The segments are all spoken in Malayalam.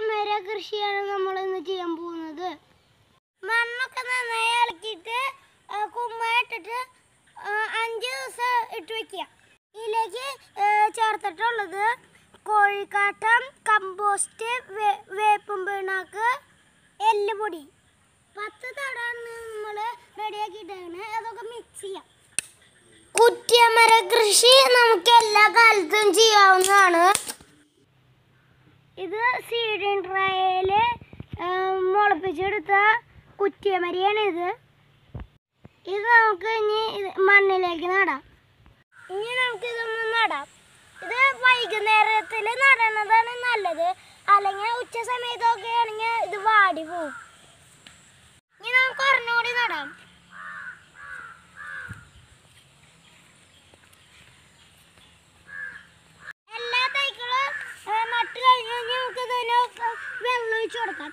കുറ്റിയമര കൃഷിയാണ് നമ്മൾ ഇന്ന് ചെയ്യാൻ പോകുന്നത് മണ്ണൊക്കെ നന്നായി ഇളക്കിയിട്ട് കുമ്മ ഇട്ടിട്ട് ആ, അഞ്ച് ദിവസം ഇട്ട് വെക്കുക ഇതിലേക്ക് ആ, ചേർത്തിട്ടുള്ളത് കോഴിക്കാട്ടം കമ്പോസ്റ്റ് വേ- വേപ്പും പിണ്ണാക്ക് എല്ലുപൊടി പത്ത് തടാണ് നമ്മൾ റെഡിയാക്കിയിട്ടാണ് അതൊക്കെ മിക്സ് ചെയ്യാം കുറ്റിയമര കൃഷി നമുക്ക് എല്ലാ കാലത്തും ചെയ്യാവുന്നതാണ് ഇത് സീഡിങ് ട്രയൽ മുളപ്പിച്ചെടുത്ത കുറ്റിയമരിയാണ് ഇത് ഇത് നമുക്ക് ഇനി ഇത് മണ്ണിലേക്ക് നടാം ഇനി നമുക്ക് ഇതൊന്ന് നടാം ഇത് വൈകുന്നേരത്തിൽ നടണതാണ് നല്ലത് അല്ലെങ്കിൽ ഉച്ച സമയത്തൊക്കെ ആണെങ്കിൽ ഇത് വാടി പോകും ഇനി നമുക്ക് ഒരെണ്ണൂടി നടാം എല്ലാ തൈകളും ഏ, നട്ട് കഴിഞ്ഞ് നമുക്ക് ഇതിന് വെള്ളം ഒഴിച്ചു കൊടുക്കാം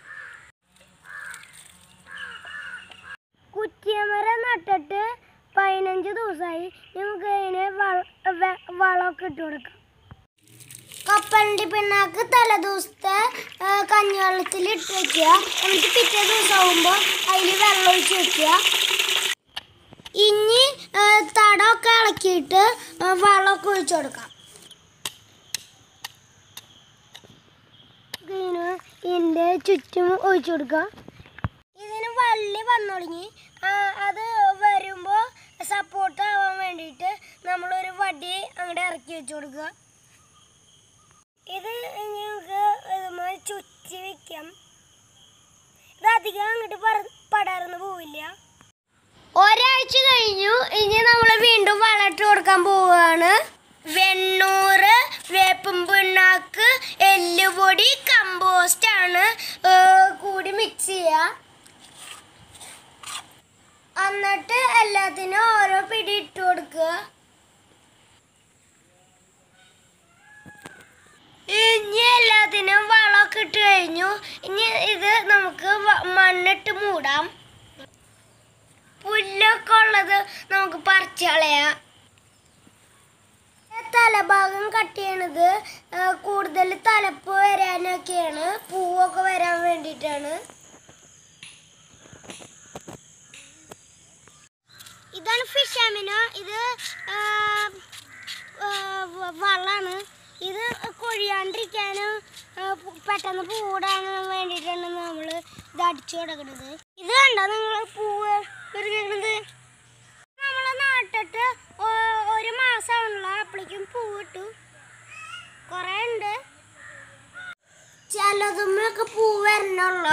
കുറ്റിയമരം നട്ടിട്ട് പതിനഞ്ച് ദിവസമായി നമുക്ക് അതിന് വള- വെ- വളമൊക്കെ ഇട്ട് കൊടുക്കാം കപ്പലിൻ്റെ പിണ്ണാക്ക് തലേ ദിവസത്തെ ഏ, കഞ്ഞിവെള്ളത്തിൽ ഇട്ട് വെക്കുക എന്നിട്ട് പിറ്റേ ദിവസം ആകുമ്പോൾ അതിൽ വെള്ളം ഒഴിച്ച് വെക്കുക ഇനി ഏ, തടമൊക്കെ ഇളക്കിയിട്ട് ഏ, വളമൊക്കെ ഒഴിച്ചു കൊടുക്കാം ഇതിന് ഇതിൻ്റെ ചുറ്റും ഒഴിച്ചു കൊടുക്കുക ഇതിന് വള്ളി വന്നു തുടങ്ങി ആ, അത് വരുമ്പോൾ സപ്പോർട്ട് ആവാൻ വേണ്ടിയിട്ട് നമ്മളൊരു വടി അങ്ങോട്ട് ഇറക്കി വെച്ച് കൊടുക്കുക ഇത് ഇനി നമുക്ക് ഇതുമായി ചുറ്റി വെക്കാം ഇത് അധികം അങ്ങോട്ട് പറ- പടർന്ന് പോവില്ല ഒരാഴ്ച കഴിഞ്ഞു ഇനി നമ്മൾ വീണ്ടും വളമിട്ട് കൊടുക്കാൻ പോവുകയാണ് വെണ്ണൂറ് വേപ്പും പിണ്ണാക്ക് എല്ലുപൊടി കമ്പോസ്റ്റ് ആണ് ഏ, കൂടി മിക്സ് ചെയ്യുക എന്നിട്ട് എല്ലാത്തിനും ഓരോ പിടി ഇട്ട് കൊടുക്കുക ഇനി എല്ലാത്തിനും വളമൊക്കെ ഇട്ട് കഴിഞ്ഞു ഇനി ഇത് നമുക്ക് വ- മണ്ണിട്ട് മൂടാം പുല്ലൊക്കെ ഉള്ളത് നമുക്ക് പറിച്ച് കളയാം തലഭാഗം കട്ട് ചെയ്യണത് ആ, കൂടുതൽ തലപ്പ് വരാനൊക്കെയാണ് പൂവൊക്കെ വരാൻ വേണ്ടിയിട്ടാണ് ഇതാണ് ഫിഷ് അമിനോ ഇത് ആ, ആ, വ- വളമാണ് ഇത് കൊഴിയാണ്ടിരിക്കാനും ആ, പു- പെട്ടെന്ന് പൂടാനും വേണ്ടിയിട്ടാണ് നമ്മൾ ഇത് അടിച്ചു കൊടുക്കുന്നത് ഇത് കണ്ടോ നിങ്ങൾ പൂവ് വിരിഞ്ഞിരിക്കുന്നത് നമ്മൾ നട്ടിട്ട് ഒ- ഒരു മാസമാണല്ലോ അപ്പോഴേക്കും പൂവിട്ടു കുറേ ഉണ്ട് ചിലതുമ്മൊക്കെ പൂ വരണുള്ളൂ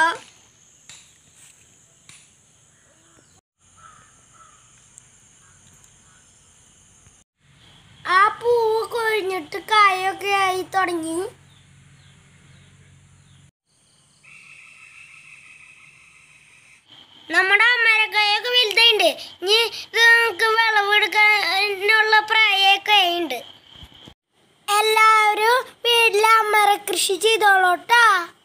ആ പൂവ് കൊഴിഞ്ഞിട്ട് കായൊക്കെ ആയി തുടങ്ങി നമ്മുടെ അമരക്കായൊക്കെ വലുതായിണ്ട് ഇനി ഇത് നമുക്ക് വിളവെടുക്കാനുള്ള പ്രായമൊക്കെ ആയിണ്ട് എല്ലാവരും വീട്ടിലെ അമര കൃഷി ചെയ്തോളൂട്ടാ